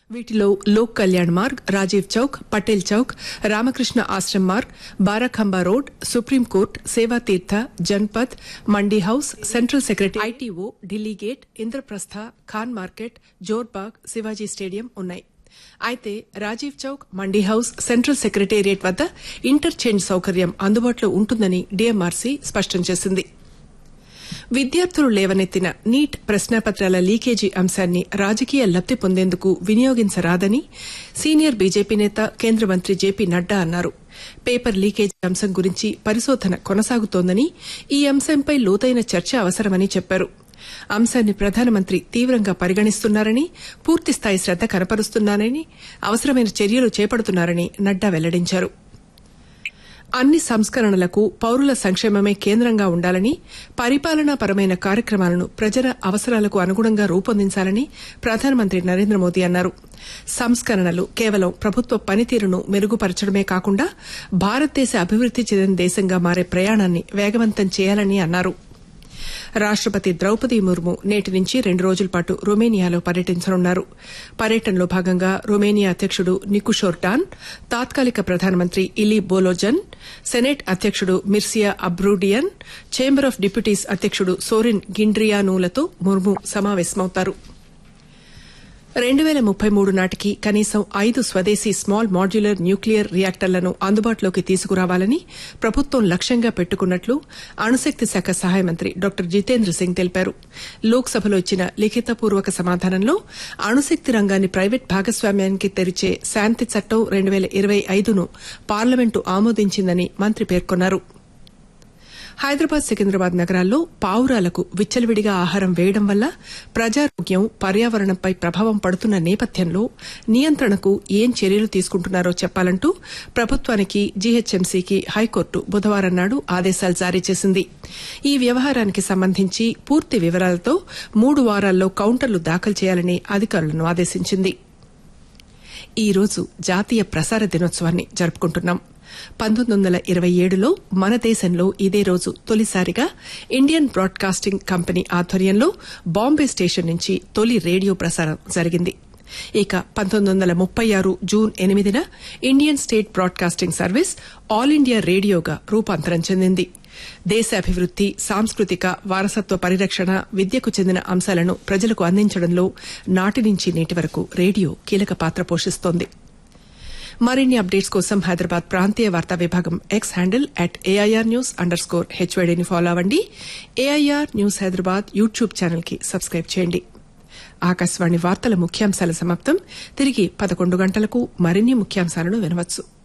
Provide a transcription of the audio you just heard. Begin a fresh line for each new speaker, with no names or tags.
వీటిలో Lok Kalyan Marg Rajiv Chowk Patel Chowk Ramakrishna Ashram Marg Barakhamba road supreme court Sevatirtha Janpath Mandi house central secretary ITO Delhi gate Indraprastha Khan market Jorbagh Shivaji stadium ఉన్నాయి అయితే Rajiv Chowk Mandi house central secretariat వద్ద ఇంటర్చేంజ్ సౌకర్యం అందుబాటులో ఉంటుందని డీఎంఆర్సీ స్పష్టం చేసింది విద్యార్థులు లేవనెత్తిన నీట్ ప్రశ్నాపత్రాల లీకేజీ అంశాన్ని రాజకీయ లబ్ది పొందేందుకు వినియోగించరాదని సీనియర్ బీజేపీ నేత కేంద్ర మంత్రి జేపీ నడ్డా అన్నారు పేపర్ లీకేజీ అంశం గురించి పరిశోధన కొనసాగుతోందని ఈ అంశంపై లోతైన చర్చ అవసరమని చెప్పారు అంశాన్ని ప్రధానమంత్రి తీవ్రంగా పరిగణిస్తున్నారని పూర్తిస్థాయి శ్రద్ద కనపరుస్తున్నారని అవసరమైన చర్యలు చేపడుతున్నారని నడ్డా వెల్లడించారు అన్ని సంస్కరణలకు పౌరుల సంక్షేమమే కేంద్రంగా ఉండాలని పరిపాలనాపరమైన కార్యక్రమాలను ప్రజల అవసరాలకు అనుగుణంగా రూపొందించాలని ప్రధానమంత్రి నరేంద్ర మోదీ అన్నారు సంస్కరణలు కేవలం ప్రభుత్వ పనితీరును మెరుగుపరచడమే కాకుండా భారతదేశ అభివృద్ది చెందిన దేశంగా మారే ప్రయాణాన్ని వేగవంతం చేయాలని అన్నారు రాష్టపతి ద్రౌపది ముర్ము నేటి నుంచి రెండు రోజుల పాటు రొమేనియాలో పర్యటించనున్నారు పర్యటనలో భాగంగా రొమేనియా అధ్యకుడు నికుషోర్ డాన్ తాత్కాలిక ప్రధానమంత్రి ఇలీ బోలోజన్ సెనెట్ అధ్యకుడు Mircea Abrudean chamber of deputies అధ్యకుడు సోరిన్ గిండ్రియానూలతో ముర్ము సమావేశమవుతారు రెండు వేల ముప్పై మూడు నాటికి కనీసం ఐదు స్వదేశీ స్మాల్ మాడ్యులర్ న్యూక్లియర్ రియాక్టర్లను అందుబాటులోకి తీసుకురావాలని ప్రభుత్వం లక్ష్యంగా పెట్టుకున్నట్లు అణుశక్తి శాఖ సహాయ మంత్రి డాక్టర్ జితేంద్ర సింగ్ తెలిపారు లోక్సభలో ఇచ్చిన లిఖితపూర్వక సమాధానంలో అణుశక్తి రంగాన్ని ప్రైవేట్ భాగస్వామ్యానికి తెరిచే శాంతి చట్టం రెండు వేల ఇరవై ఐదును పార్లమెంటు ఆమోదించిందని మంత్రి పేర్కొన్నారు హైదరాబాద్ సికింద్రాబాద్ నగరాల్లో పావురాలకు విచ్చలవిడిగా ఆహారం వేయడం వల్ల ప్రజారోగ్యం పర్యావరణంపై ప్రభావం పడుతున్న నేపథ్యంలో నియంత్రణకు ఏం చర్యలు తీసుకుంటున్నారో చెప్పాలంటూ ప్రభుత్వానికి జీహెచ్ఎంసీకి హైకోర్టు బుధవారం నాడు ఆదేశాలు జారీ చేసింది ఈ వ్యవహారానికి సంబంధించి పూర్తి వివరాలతో మూడు వారాల్లో కౌంటర్లు దాఖలు చేయాలని అధికారులను ఆదేశించింది ఈ రోజు జాతీయ ప్రసార దినోత్సవాన్ని జరుపుకుంటున్నాం పంతొమ్మిది వందల ఇరవై ఏడులో మన దేశంలో ఇదే రోజు తొలిసారిగా ఇండియన్ బ్రాడ్కాస్టింగ్ కంపెనీ ఆధ్వర్యంలో బాంబే స్టేషన్ నుంచి తొలి రేడియో ప్రసారం జరిగింది ఇక పంతొమ్మిది వందల ముప్పై ఆరు జూన్ ఎనిమిదిన Indian state broadcasting service all India రేడియోగా రూపాంతరం చెందింది దేశ అభివృద్ది సాంస్కృతిక వారసత్వ పరిరక్షణ విద్యకు చెందిన అంశాలను ప్రజలకు అందించడంలో నాటి నుంచి నేటి వరకు రేడియో కీలక పాత్ర పోషిస్తోంది మరిన్ని అప్డేట్స్ కోసం హైదరాబాద్ ప్రాంతీయ వార్తా విభాగం X handle at AIR news underscore హెచ్వైడీని ఫాలో అవ్వండి AIR news Hyderabad YouTube channel కి సబ్స్క్రైబ్ చేయండి ఆకాశవాణి వార్తల ముఖ్యాంశాల సమాప్తం తిరిగి పదకొండు గంటలకు మరిన్ని ముఖ్యాంశాలను వినవచ్చు